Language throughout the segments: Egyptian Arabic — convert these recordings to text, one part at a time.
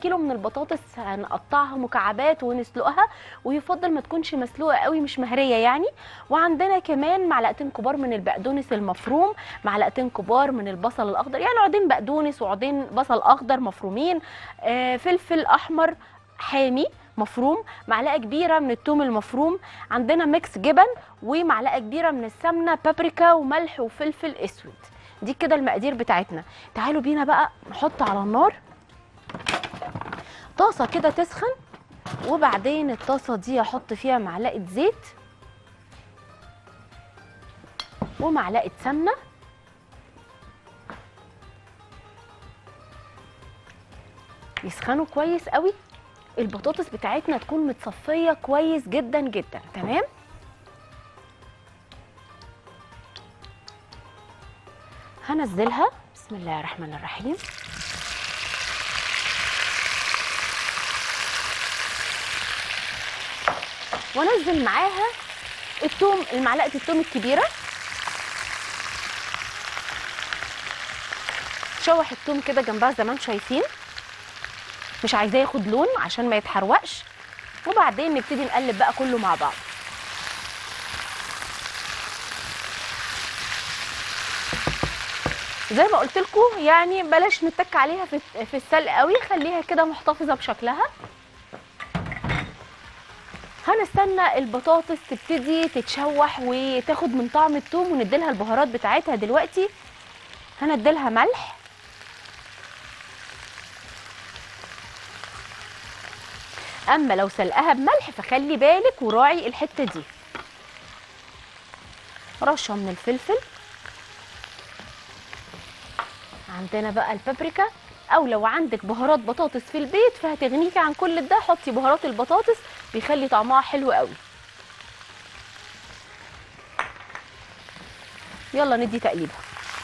كيلو من البطاطس هنقطعها مكعبات ونسلقها ويفضل ما تكونش مسلوقه قوي مش مهريه يعني وعندنا كمان معلقتين كبار من البقدونس المفروم معلقتين كبار من البصل الاخضر يعني عودين بقدونس وعودين بصل اخضر مفرومين آه فلفل احمر حامي مفروم معلقه كبيره من الثوم المفروم عندنا ميكس جبن ومعلقه كبيره من السمنه بابريكا وملح وفلفل اسود دي كده المقادير بتاعتنا تعالوا بينا بقى نحط على النار طاسه كده تسخن وبعدين الطاسه دي احط فيها معلقه زيت ومعلقه سمنه يسخنوا كويس قوي البطاطس بتاعتنا تكون متصفيه كويس جدا جدا تمام هنزلها بسم الله الرحمن الرحيم وانزل معاها التوم المعلقه التوم الكبيره شوح التوم كده جنبها زي ما انتم شايفين مش عايزاه ياخد لون عشان ما يتحرقش وبعدين نبتدي نقلب بقى كله مع بعض زي ما قلت لكم يعني بلاش نتك عليها في في السلق قوي خليها كده محتفظه بشكلها هنستنى البطاطس تبتدي تتشوح وتاخد من طعم الثوم ونديلها البهارات بتاعتها دلوقتي هنديلها ملح اما لو سلقها بملح فخلي بالك وراعي الحته دي رشه من الفلفل عندنا بقى البابريكا او لو عندك بهارات بطاطس في البيت فهتغنيكي عن كل ده حطي بهارات البطاطس بيخلي طعمها حلو قوي يلا ندي تقليبه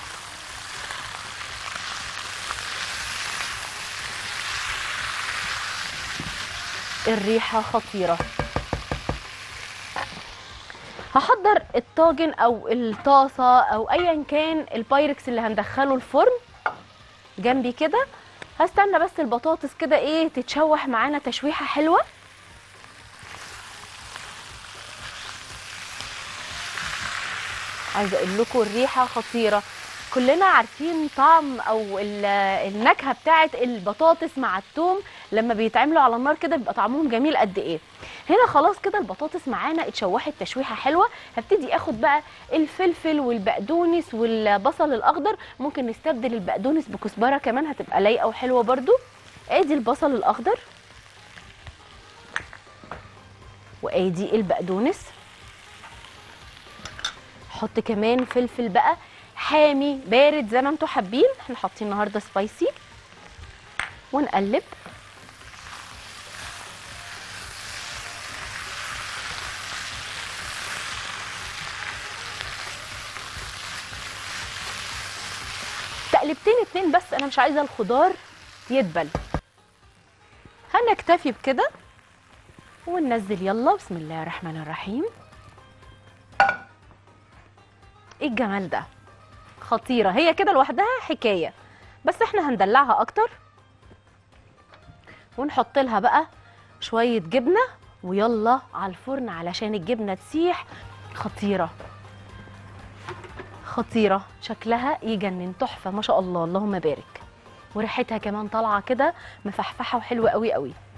الريحه خطيره هحضر الطاجن او الطاسه او ايا كان البايركس اللي هندخله الفرن جنبي كده هستنى بس البطاطس كده ايه تتشوح معانا تشويحه حلوه عايزه اقول لكم الريحه خطيره كلنا عارفين طعم او ال- النكهه بتاعه البطاطس مع الثوم لما بيتعملوا على النار كده بيبقى طعمهم جميل قد ايه هنا خلاص كده البطاطس معانا اتشوحت تشويحه حلوه هبتدي اخد بقى الفلفل والبقدونس والبصل الاخضر ممكن نستبدل البقدونس بكزبره كمان هتبقى لايقه وحلوه برده ادي البصل الاخضر وادي البقدونس حط كمان فلفل بقى حامي بارد زي ما انتوا حابين احنا حاطين النهارده سبايسي ونقلب تقلبتين اتنين بس انا مش عايزه الخضار يدبل هنكتفي بكده وننزل يلا بسم الله الرحمن الرحيم ايه الجمال ده خطيره هي كده لوحدها حكايه بس احنا هندلعها اكتر ونحط لها بقى شويه جبنه ويلا على الفرن علشان الجبنه تسيح خطيره خطيره شكلها يجنن تحفه ما شاء الله اللهم بارك وريحتها كمان طالعه كده مفحفحه وحلوه قوي قوي